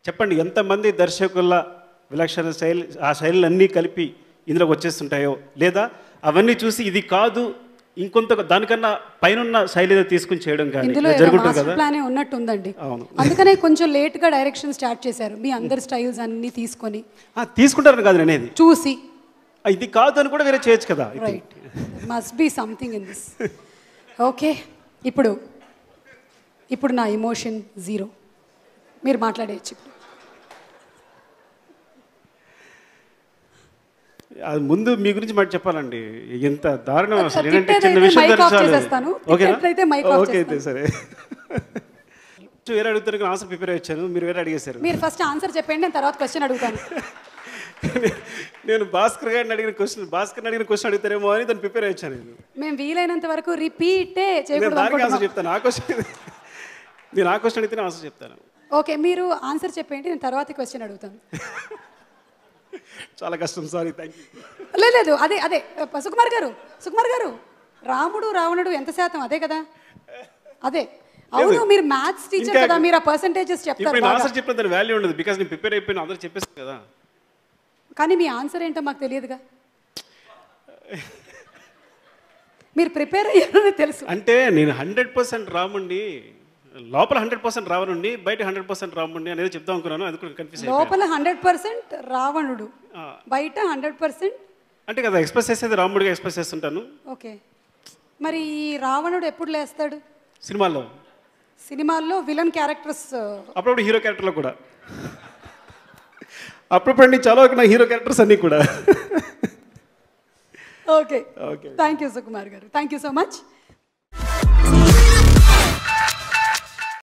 చెప్పండి ఎంతమంది దర్శకుల విలక్షణ శైలి ఆ శైలులన్నీ కలిపి ఇందులోకి వచ్చేస్తుంటాయో లేదా అవన్నీ చూసి ఇది కాదు ఇంకొంత దానికన్నా పైనున్న శైలి ఏదో తీసుకుని చేయడం కానీ ఇందులో ఇలా ఏదో జరుగుతుంది మాస్టర్ కదా ప్లానే ఉన్నట్టుందండి అవును. అందుకనే కొంచెం లేట్ గా డైరెక్షన్ స్టార్ట్ చేశారు మీ అందరి స్టైల్స్ అన్ని తీసుకొని ఆ, తీసుకుంటారని కాదు నేను అనేది చూసి ఆ, ఇది కాదు అని కూడా వేరే చేయొచ్చు కదా ఇది. Right must be something in this okay ఇప్పుడు ఇప్పుడు నా ఎమోషన్ జీరో మీరు మాట్లాడేయచ్చు ఇప్పుడు అది ముందు మీ గురించి మాట చెప్పాలండి ఎంత దారుణం అసలు తిట్టేదైతే ఏంటంటే చిన్న విషయం mic off చాలు. చేసేస్తాను. ఓకేనా తిట్టేదైతే mic off ఓకే అయితే సరే వేరే అడుగుతారు ఆన్సర్ ప్రిపేర్ వచ్చాను మీరు వేరే అడిగేశారు మీరు ఫస్ట్ ఆన్సర్ చెప్పండి నేను తర్వాత క్వశ్చన్ అడుగుతాను నేను భాస్కర్ గారిని అడిగిన క్వశ్చన్ భాస్కర్ అడిగిన క్వశ్చన్ అడుగుతారేమో అని దాన్ని ప్రిపేర్ వచ్చాను నేను మేము వీలైనంత వరకు రిపీటే నేను చేయకూడదు దానికి ఆన్సర్ అనుకుంటున్నాం చెప్తాను ఆ క్వశ్చన్ నేను ఆ క్వశ్చన్ అడిగితే ఆన్సర్ చెప్తాను ఓకే మీరు ఆన్సర్ చెప్పండి నేను తర్వాత క్వశ్చన్ అడుగుతాను చాలా కష్టం సారీ థ్యాంక్ యూ లేదు లేదు అదే అదే ప- సుకుమార్ గారు సుకుమార్ గారు రాముడు రావణుడు ఎంత శాతం అదే కదా అదే అవును మీరు మ్యాథ్స్ టీచర్ ఇంకా- కదా మీరు ఆ పర్సంటేజెస్ చెప్తారు ఇప్పుడు నేను బాగా. ఆన్సర్ చెప్పిన దాని వాల్యూ ఉండదు బికాస్ నేను ప్రిపేర్ అయిపోయిన అందరూ చెప్పేస్తాను కదా కానీ మీ ఆన్సర్ ఏంటో మాకు తెలియదుగా మీరు ప్రిపేర్ అయ్యారని తెలుసు అంటే నేను హండ్రెడ్ పర్సెంట్ రాముండి లోపల హండ్రెడ్ పర్సెంట్ రావణుండి బయట హండ్రెడ్ పర్సెంట్ రాముండి అనేది చెప్దాం అనుకున్నాను అది కూడా కన్ఫ్యూజ్ లోపల హండ్రెడ్ పర్సెంట్ రావణుడు ఆ. బయట హండ్రెడ్ పర్సెంట్ అంటే కదా ఎక్స్ప్రెస్ చేసేది రాముడిగా ఎక్స్ప్రెస్ చేస్తుంటాను ఓకే మరి ఈ రావణుడు ఎప్పుడు లేస్తాడు సినిమాల్లో సినిమాల్లో విలన్ క్యారెక్టర్స్ అప్పుడప్పుడు హీరో క్యారెక్టర్లో కూడా అప్పుడప్పుడు అండి చాలా వరకు నా హీరో క్యారెక్టర్స్ అన్నీ కూడా okay okay thank you Sukumar garu thank you so much